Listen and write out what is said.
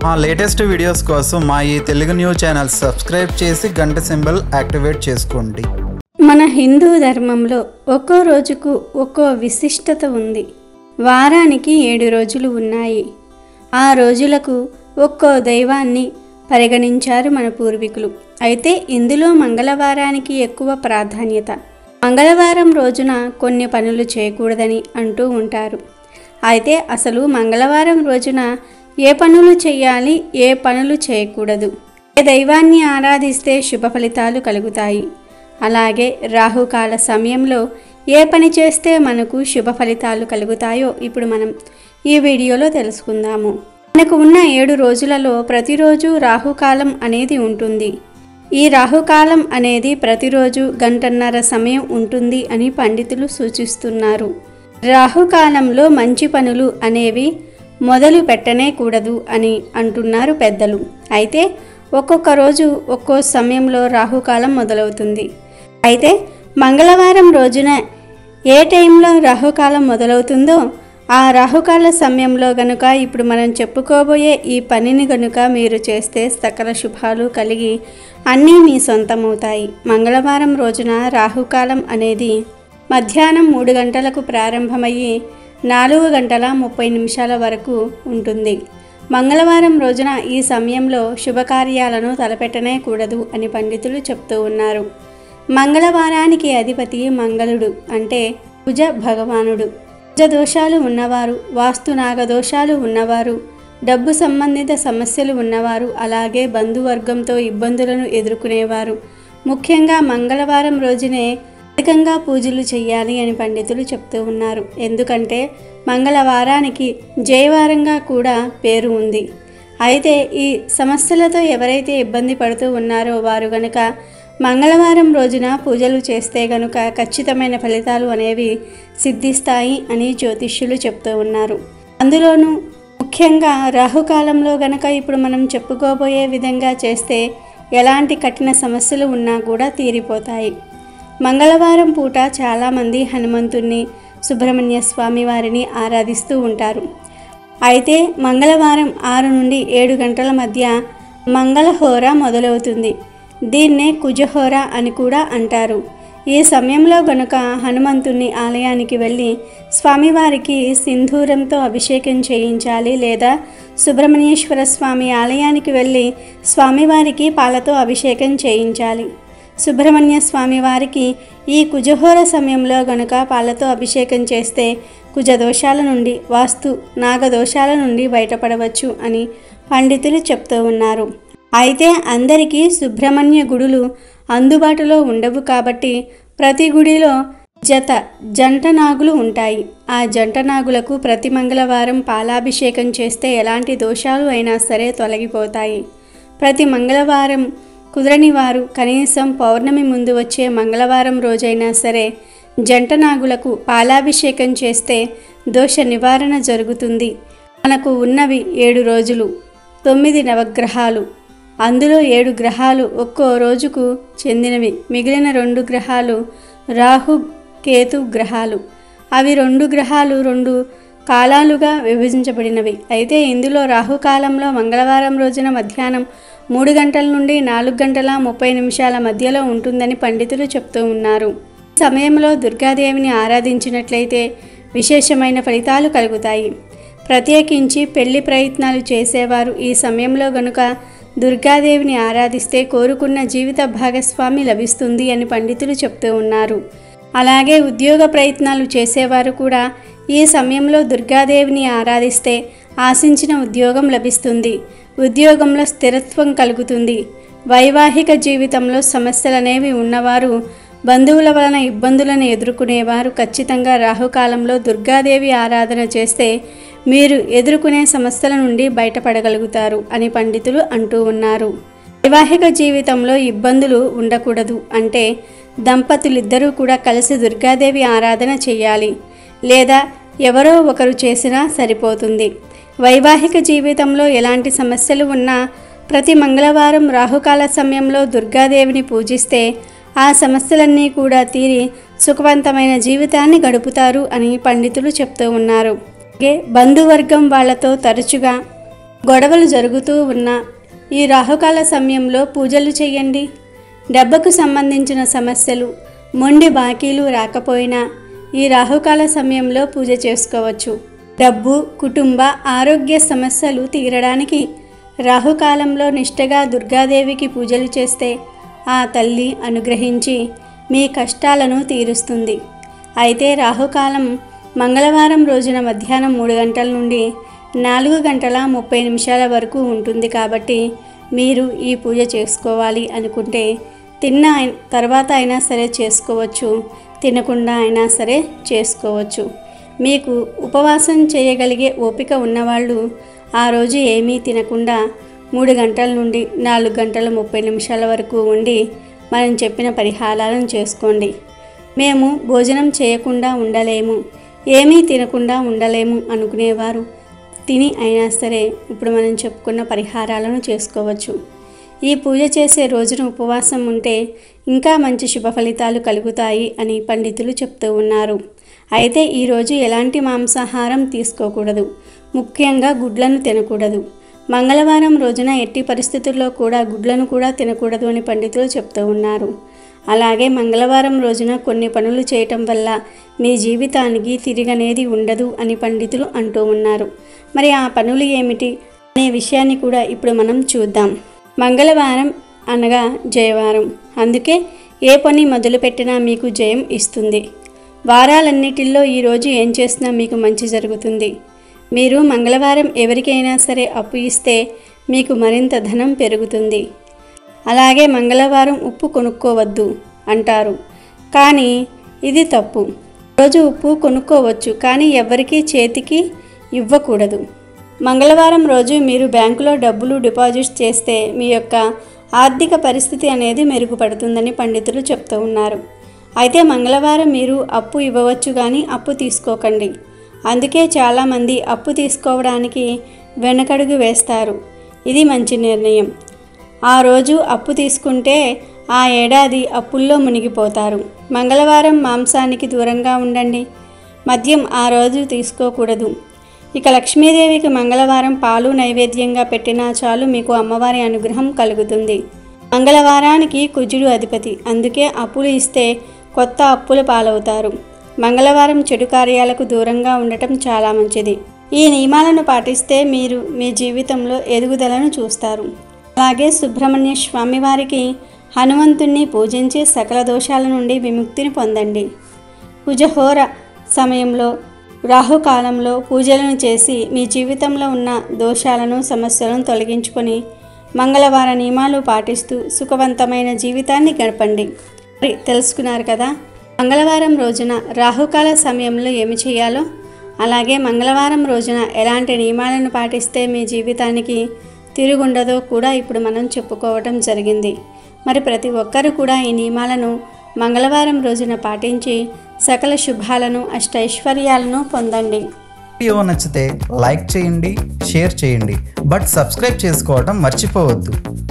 మా latest videos కోసం మా ఈ తెలుగు న్యూస్ ఛానల్ సబ్స్క్రైబ్ చేసి గంట సింబల్ యాక్టివేట్ చేసుకోండి మన హిందూ ధర్మంలో ఒక్కో రోజుకు ఒక్కో విశిష్టత ఉంది వారానికి ఏడు రోజులు ఉన్నాయి ఆ రోజులకు ఒక్కో దైవాన్ని పరిగణించారు మన పూర్వీకులు అయితే ఇందులో మంగళవారానికి ఎక్కువ ప్రాధాన్యత మంగళవారం రోజున కొన్ని పనులు చేయకూడదని అంటూ ఉంటారు అయితే అసలు మంగళవారం రోజున ఏ పనులు చేయాలి ఏ పనులు చేయకూడదు ఏ దైవాన్ని ఆరాధిస్తే శుభ ఫలితాలు కలుగుతాయి అలాగే రాహుకాల సమయంలో ఏ పని చేస్తే మనకు శుభ ఫలితాలు కలుగుతాయో ఇప్పుడు మనం ఈ వీడియోలో తెలుసుకుందాము మనకు ఉన్న ఏడు రోజులలో ప్రతిరోజు రాహుకాలం అనేది ఉంటుంది ఈ రాహుకాలం అనేది ప్రతిరోజు గంటన్నర సమయం ఉంటుంది అని పండితులు సూచిస్తున్నారు రాహుకాలంలో మంచి పనులు అనేవి మొదలు పెట్టనే కూడదు అని అంటున్నారు పెద్దలు అయితే ఒక్కొక్క రోజు ఒక్కో సమయంలో రాహుకాలం మొదలవుతుంది అయితే మంగళవారం రోజున ఏ టైంలో రాహుకాలం మొదలవుతుందో ఆ రాహుకాల సమయంలో గనుక ఇప్పుడు మనం చెప్పుకోబోయే ఈ పనిని గనుక మీరు చేస్తే సకల శుభాలు కలిగి అన్నీ మీ సొంతమవుతాయి మంగళవారం రోజున రాహుకాలం అనేది మధ్యాహ్నం మూడు గంటలకు ప్రారంభమయ్యి నాలుగు గంటల ముప్పై నిమిషాల వరకు ఉంటుంది మంగళవారం రోజున ఈ సమయంలో శుభకార్యాలను తలపెట్టనే కూడదు అని పండితులు చెప్తూ ఉన్నారు మంగళవారానికి అధిపతి మంగళుడు అంటే కుజ భగవానుడు కుజ దోషాలు ఉన్నవారు వాస్తు నాగదోషాలు ఉన్నవారు డబ్బు సంబంధిత సమస్యలు ఉన్నవారు అలాగే బంధువర్గంతో ఇబ్బందులను ఎదుర్కొనేవారు ముఖ్యంగా మంగళవారం రోజునే అధికంగా పూజలు చేయాలి అని పండితులు చెప్తూ ఉన్నారు ఎందుకంటే మంగళవారానికి జయవారంగా కూడా పేరు ఉంది అయితే ఈ సమస్యలతో ఎవరైతే ఇబ్బంది పడుతూ ఉన్నారో వారు గనుక మంగళవారం రోజున పూజలు చేస్తే గనుక ఖచ్చితమైన ఫలితాలు అనేవి సిద్ధిస్తాయి అని జ్యోతిష్యులు చెప్తూ ఉన్నారు అందులోనూ ముఖ్యంగా రాహుకాలంలో గనక ఇప్పుడు మనం చెప్పుకోబోయే విధంగా చేస్తే ఎలాంటి కఠిన సమస్యలు ఉన్నా కూడా తీరిపోతాయి మంగళవారం పూట చాలామంది హనుమంతుణ్ణి సుబ్రహ్మణ్య స్వామి వారిని ఆరాధిస్తూ ఉంటారు అయితే మంగళవారం ఆరు నుండి ఏడు గంటల మధ్య మంగళహోర మొదలవుతుంది దీన్నే కుజహోర అని కూడా అంటారు ఈ సమయంలో గనుక హనుమంతుని ఆలయానికి వెళ్ళి స్వామివారికి సింధూరంతో అభిషేకం చేయించాలి లేదా సుబ్రహ్మణ్యేశ్వర స్వామి ఆలయానికి వెళ్ళి స్వామివారికి పాలతో అభిషేకం చేయించాలి సుబ్రహ్మణ్య స్వామి వారికి ఈ కుజహోర సమయంలో గనుక పాలతో అభిషేకం చేస్తే కుజ దోషాల నుండి వాస్తు నాగదోషాల నుండి బయటపడవచ్చు అని పండితులు చెప్తూ ఉన్నారు అయితే అందరికీ సుబ్రహ్మణ్య గుడులు అందుబాటులో ఉండవు కాబట్టి ప్రతి గుడిలో జత జంట నాగులు ఉంటాయి ఆ జంట నాగులకు ప్రతి మంగళవారం పాలాభిషేకం చేస్తే ఎలాంటి దోషాలు అయినా సరే తొలగిపోతాయి ప్రతి మంగళవారం కుదరని వారు కనీసం పౌర్ణమి ముందు వచ్చే మంగళవారం రోజైనా సరే జంట నాగులకు పాలాభిషేకం చేస్తే దోష నివారణ జరుగుతుంది మనకు ఉన్నవి ఏడు రోజులు తొమ్మిది నవగ్రహాలు అందులో ఏడు గ్రహాలు ఒక్కో రోజుకు చెందినవి మిగిలిన రెండు గ్రహాలు రాహు కేతు గ్రహాలు అవి రెండు గ్రహాలు రెండు కాలాలుగా విభజించబడినవి అయితే ఇందులో రాహుకాలంలో మంగళవారం రోజున మధ్యాహ్నం మూడు గంటల నుండి నాలుగు గంటల ముప్పై నిమిషాల మధ్యలో ఉంటుందని పండితులు చెప్తూ ఉన్నారు ఈ సమయంలో దుర్గాదేవిని ఆరాధించినట్లయితే విశేషమైన ఫలితాలు కలుగుతాయి ప్రత్యేకించి పెళ్లి ప్రయత్నాలు చేసేవారు ఈ సమయంలో గనుక దుర్గాదేవిని ఆరాధిస్తే కోరుకున్న జీవిత భాగస్వామి లభిస్తుంది అని పండితులు చెప్తూ ఉన్నారు అలాగే ఉద్యోగ ప్రయత్నాలు చేసేవారు కూడా ఈ సమయంలో దుర్గాదేవిని ఆరాధిస్తే ఆశించిన ఉద్యోగం లభిస్తుంది ఉద్యోగంలో స్థిరత్వం కలుగుతుంది వైవాహిక జీవితంలో సమస్యలనేవి ఉన్నవారు బంధువుల వలన ఇబ్బందులను ఎదుర్కొనేవారు ఖచ్చితంగా రాహుకాలంలో దుర్గాదేవి ఆరాధన చేస్తే మీరు ఎదుర్కొనే సమస్యల నుండి బయటపడగలుగుతారు అని పండితులు అంటూ ఉన్నారు వైవాహిక జీవితంలో ఇబ్బందులు ఉండకూడదు అంటే దంపతులిద్దరూ కూడా కలిసి దుర్గాదేవి ఆరాధన చేయాలి లేదా ఎవరో ఒకరు చేసినా సరిపోతుంది వైవాహిక జీవితంలో ఎలాంటి సమస్యలు ఉన్నా ప్రతి మంగళవారం రాహుకాల సమయంలో దుర్గాదేవిని పూజిస్తే ఆ సమస్యలన్నీ కూడా తీరి సుఖవంతమైన జీవితాన్ని గడుపుతారు అని పండితులు చెప్తూ ఉన్నారు అలాగే బంధువర్గం వాళ్ళతో తరచుగా గొడవలు జరుగుతూ ఉన్న ఈ రాహుకాల సమయంలో పూజలు చేయండి డబ్బుకు సంబంధించిన సమస్యలు మొండి బాకీలు రాకపోయినా ఈ రాహుకాల సమయంలో పూజ చేసుకోవచ్చు డబ్బు కుటుంబ ఆరోగ్య సమస్యలు తీరడానికి రాహుకాలంలో నిష్టగా దుర్గాదేవికి పూజలు చేస్తే ఆ తల్లి అనుగ్రహించి మీ కష్టాలను తీరుస్తుంది అయితే రాహుకాలం మంగళవారం రోజున మధ్యాహ్నం మూడు గంటల నుండి నాలుగు గంటల ముప్పై నిమిషాల వరకు ఉంటుంది కాబట్టి మీరు ఈ పూజ చేసుకోవాలి అనుకుంటే తిన్న అయి- తర్వాత అయినా సరే చేసుకోవచ్చు తినకుండా అయినా సరే చేసుకోవచ్చు మీకు ఉపవాసం చేయగలిగే ఓపిక ఉన్నవాళ్ళు ఆ రోజు ఏమీ తినకుండా మూడు గంటల నుండి నాలుగు గంటల ముప్పై నిమిషాల వరకు ఉండి మనం చెప్పిన పరిహారాలను చేసుకోండి మేము భోజనం చేయకుండా ఉండలేము ఏమీ తినకుండా ఉండలేము అనుకునేవారు తిని అయినా సరే ఇప్పుడు మనం చెప్పుకున్న పరిహారాలను చేసుకోవచ్చు ఈ పూజ చేసే రోజున ఉపవాసం ఉంటే ఇంకా మంచి శుభ ఫలితాలు కలుగుతాయి అని పండితులు చెప్తూ ఉన్నారు అయితే ఈరోజు ఎలాంటి మాంసాహారం తీసుకోకూడదు ముఖ్యంగా గుడ్లను తినకూడదు మంగళవారం రోజున ఎట్టి పరిస్థితుల్లో కూడా గుడ్లను కూడా తినకూడదు అని పండితులు చెప్తూ ఉన్నారు అలాగే మంగళవారం రోజున కొన్ని పనులు చేయటం వల్ల మీ జీవితానికి తిరిగనేది ఉండదు అని పండితులు అంటూ ఉన్నారు మరి ఆ పనులు ఏమిటి అనే విషయాన్ని కూడా ఇప్పుడు మనం చూద్దాం మంగళవారం అనగా జయవారం అందుకే ఏ పని మొదలుపెట్టినా మీకు జయం ఇస్తుంది వారాలన్నిటిల్లో ఈరోజు ఏం చేసినా మీకు మంచి జరుగుతుంది మీరు మంగళవారం ఎవరికైనా సరే అప్పు ఇస్తే మీకు మరింత ధనం పెరుగుతుంది అలాగే మంగళవారం ఉప్పు కొనుక్కోవద్దు అంటారు కానీ ఇది తప్పు రోజు ఉప్పు కొనుక్కోవచ్చు కానీ ఎవరికీ చేతికి ఇవ్వకూడదు మంగళవారం రోజు మీరు బ్యాంకులో డబ్బులు డిపాజిట్ చేస్తే మీ యొక్క ఆర్థిక పరిస్థితి అనేది మెరుగుపడుతుందని పండితులు చెప్తూ ఉన్నారు అయితే మంగళవారం మీరు అప్పు ఇవ్వవచ్చు కానీ అప్పు తీసుకోకండి అందుకే చాలామంది అప్పు తీసుకోవడానికి వెనకడుగు వేస్తారు ఇది మంచి నిర్ణయం ఆ రోజు అప్పు తీసుకుంటే ఆ ఏడాది అప్పుల్లో మునిగిపోతారు మంగళవారం మాంసానికి దూరంగా ఉండండి మద్యం ఆ రోజు తీసుకోకూడదు ఇక లక్ష్మీదేవికి మంగళవారం పాలు నైవేద్యంగా పెట్టినా చాలు మీకు అమ్మవారి అనుగ్రహం కలుగుతుంది మంగళవారానికి కుజుడు అధిపతి అందుకే అప్పులు ఇస్తే కొత్త అప్పుల పాలవుతారు మంగళవారం చెడు కార్యాలకు దూరంగా ఉండటం చాలా మంచిది ఈ నియమాలను పాటిస్తే మీరు మీ జీవితంలో ఎదుగుదలను చూస్తారు అలాగే సుబ్రహ్మణ్య స్వామివారికి హనుమంతుణ్ణి పూజించి సకల దోషాల నుండి విముక్తిని పొందండి కుజహోర సమయంలో రాహుకాలంలో పూజలను చేసి మీ జీవితంలో ఉన్న దోషాలను సమస్యలను తొలగించుకొని మంగళవార నియమాలు పాటిస్తూ సుఖవంతమైన జీవితాన్ని గడపండి మరి తెలుసుకున్నారు కదా మంగళవారం రోజున రాహుకాల సమయంలో ఏమి చేయాలో అలాగే మంగళవారం రోజున ఎలాంటి నియమాలను పాటిస్తే మీ జీవితానికి తిరుగుండదో కూడా ఇప్పుడు మనం చెప్పుకోవటం జరిగింది మరి ప్రతి ఒక్కరూ కూడా ఈ నియమాలను మంగళవారం రోజున పాటించి సకల శుభాలను అష్టైశ్వర్యాలను పొందండి వీడియో నచ్చితే లైక్ చేయండి షేర్ చేయండి బట్ సబ్స్క్రైబ్ చేసుకోవడం మర్చిపోవద్దు